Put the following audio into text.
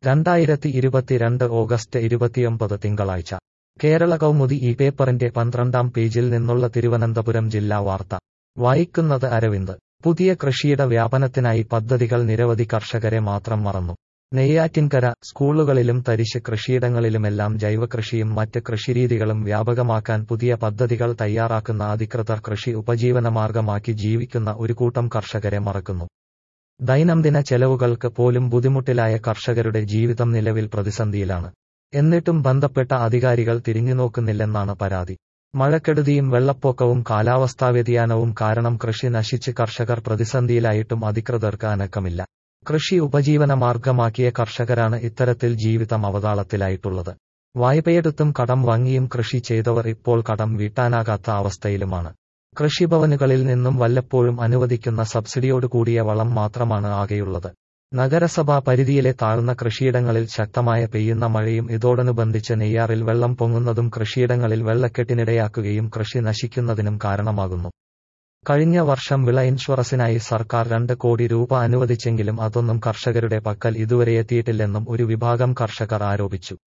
രണ്ടായിരത്തി ഇരുപത്തിരണ്ട് ഓഗസ്റ്റ് ഇരുപത്തിയൊമ്പത് തിങ്കളാഴ്ച കേരള കൗമുദി ഈ പേപ്പറിന്റെ പന്ത്രണ്ടാം പേജിൽ നിന്നുള്ള തിരുവനന്തപുരം ജില്ലാ വാർത്ത വായിക്കുന്നത് അരവിന്ദ് പുതിയ കൃഷിയുടെ വ്യാപനത്തിനായി പദ്ധതികൾ നിരവധി കർഷകരെ മാത്രം മറന്നു നെയ്യാറ്റിൻകര സ്കൂളുകളിലും തരിശ് കൃഷിയിടങ്ങളിലുമെല്ലാം ജൈവകൃഷിയും മറ്റ് കൃഷിരീതികളും വ്യാപകമാക്കാൻ പുതിയ പദ്ധതികൾ തയ്യാറാക്കുന്ന അധികൃതർ കൃഷി ഉപജീവനമാർഗമാക്കി ജീവിക്കുന്ന ഒരു കൂട്ടം കർഷകരെ മറക്കുന്നു ദൈനംദിന ചെലവുകൾക്ക് പോലും ബുദ്ധിമുട്ടിലായ കർഷകരുടെ ജീവിതം നിലവിൽ പ്രതിസന്ധിയിലാണ് എന്നിട്ടും ബന്ധപ്പെട്ട അധികാരികൾ തിരിഞ്ഞുനോക്കുന്നില്ലെന്നാണ് പരാതി മഴക്കെടുതിയും വെള്ളപ്പൊക്കവും കാലാവസ്ഥാ വ്യതിയാനവും കാരണം കൃഷി നശിച്ച് കർഷകർ പ്രതിസന്ധിയിലായിട്ടും അധികൃതർക്ക് അനക്കമില്ല കൃഷി ഉപജീവന മാർഗമാക്കിയ കർഷകരാണ് ഇത്തരത്തിൽ ജീവിതം അവതാളത്തിലായിട്ടുള്ളത് വായ്പയെടുത്തും കടം വാങ്ങിയും കൃഷി ചെയ്തവർ ഇപ്പോൾ കടം വീട്ടാനാകാത്ത അവസ്ഥയിലുമാണ് കൃഷിഭവനുകളിൽ നിന്നും വല്ലപ്പോഴും അനുവദിക്കുന്ന സബ്സിഡിയോടുകൂടിയ വളം മാത്രമാണ് ആകെയുള്ളത് നഗരസഭാ പരിധിയിലെ താഴ്ന്ന കൃഷിയിടങ്ങളിൽ ശക്തമായ പെയ്യുന്ന മഴയും ഇതോടനുബന്ധിച്ച് നെയ്യാറിൽ വെള്ളം പൊങ്ങുന്നതും കൃഷിയിടങ്ങളിൽ വെള്ളക്കെട്ടിനിടയാക്കുകയും കൃഷി നശിക്കുന്നതിനും കാരണമാകുന്നു കഴിഞ്ഞ വർഷം വിള ഇൻഷുറൻസിനായി സർക്കാർ രണ്ട് കോടി രൂപ അനുവദിച്ചെങ്കിലും അതൊന്നും കർഷകരുടെ പക്കൽ ഇതുവരെ എത്തിയിട്ടില്ലെന്നും ഒരു വിഭാഗം കർഷകർ ആരോപിച്ചു